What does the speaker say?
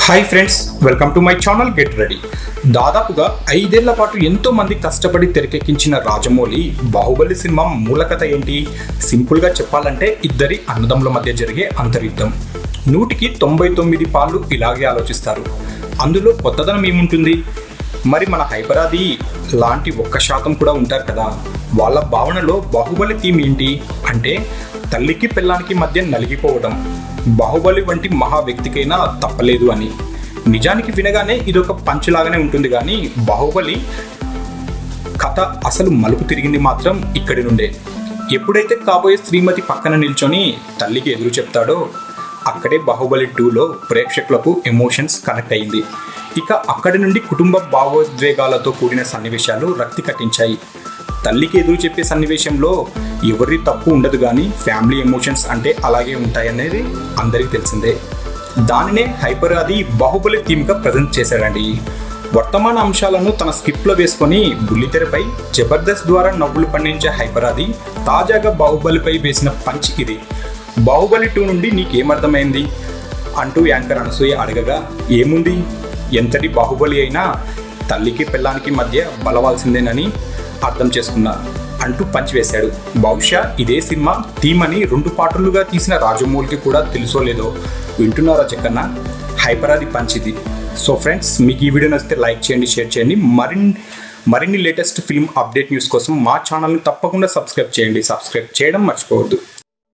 hi friends welcome to my channel get ready దాదాపుగా ఐదేళ్ల పాటు ఎంతో మంది కష్టపడి తెరకెక్కించిన రాజమౌళి బాహుబలి సినిమా మూల కథ ఏంటి సింపుల్గా చెప్పాలంటే ఇద్దరి అన్నదమ్ముల మధ్య జరిగే అంతర్యుద్ధం నూటికి తొంభై తొమ్మిది పాళ్ళు ఇలాగే ఆలోచిస్తారు అందులో కొత్తదనం ఏముంటుంది మరి మన హైపరాది లాంటి ఒక్క శాతం కూడా ఉంటారు కదా వాళ్ళ భావనలో బాహుబలి థీమ్ ఏంటి అంటే తల్లికి పిల్లానికి మధ్య నలిగిపోవడం బాహుబలి వంటి మహా వ్యక్తికైనా తప్పలేదు అని నిజానికి వినగానే ఇదొక పంచులాగానే ఉంటుంది కానీ బాహుబలి కథ అసలు మలుపు తిరిగింది మాత్రం ఇక్కడి నుండే ఎప్పుడైతే కాబోయే శ్రీమతి పక్కన నిల్చొని తల్లికి ఎదురు చెప్తాడో అక్కడే బాహుబలి టూలో ప్రేక్షకులకు ఎమోషన్స్ కనెక్ట్ అయింది ఇక అక్కడి నుండి కుటుంబ భావోద్వేగాలతో కూడిన సన్నివేశాలు రక్తి కట్టించాయి తల్లికి ఎదురు చెప్పే సన్నివేశంలో ఎవరి తప్పు ఉండదు కానీ ఫ్యామిలీ ఎమోషన్స్ అంటే అలాగే ఉంటాయనేది అందరికీ తెలిసిందే దానినే హైపర్ అది బాహుబలి థీమ్గా ప్రజెంట్ చేశాడండి వర్తమాన అంశాలను తన స్క్రిప్ట్లో వేసుకొని బుల్లితెరపై జబర్దస్త్ ద్వారా నవ్వులు పండించే హైపరాది తాజాగా బాహుబలిపై వేసిన పంచ్ ఇది బాహుబలి టూ నుండి నీకేమర్థమైంది అంటూ యాంకర్ అనసూయ అడగగా ఏముంది ఎంతటి బాహుబలి అయినా తల్లికి పిల్లానికి మధ్య బలవాల్సిందేనని అర్థం చేసుకున్నా అంటూ పంచివేశాడు బహుశా ఇదే సినిమా థీమ్ అని రెండు పాటలుగా తీసిన రాజమౌళికి కూడా తెలుసో లేదో వింటున్నారా చెక్కన్న హైపరాది పంచిది సో ఫ్రెండ్స్ మీకు ఈ వీడియో నచ్చితే లైక్ చేయండి షేర్ చేయండి మరిన్ని మరిన్ని లేటెస్ట్ ఫిల్మ్ అప్డేట్ న్యూస్ కోసం మా ఛానల్ని తప్పకుండా సబ్స్క్రైబ్ చేయండి సబ్స్క్రైబ్ చేయడం మర్చిపోవద్దు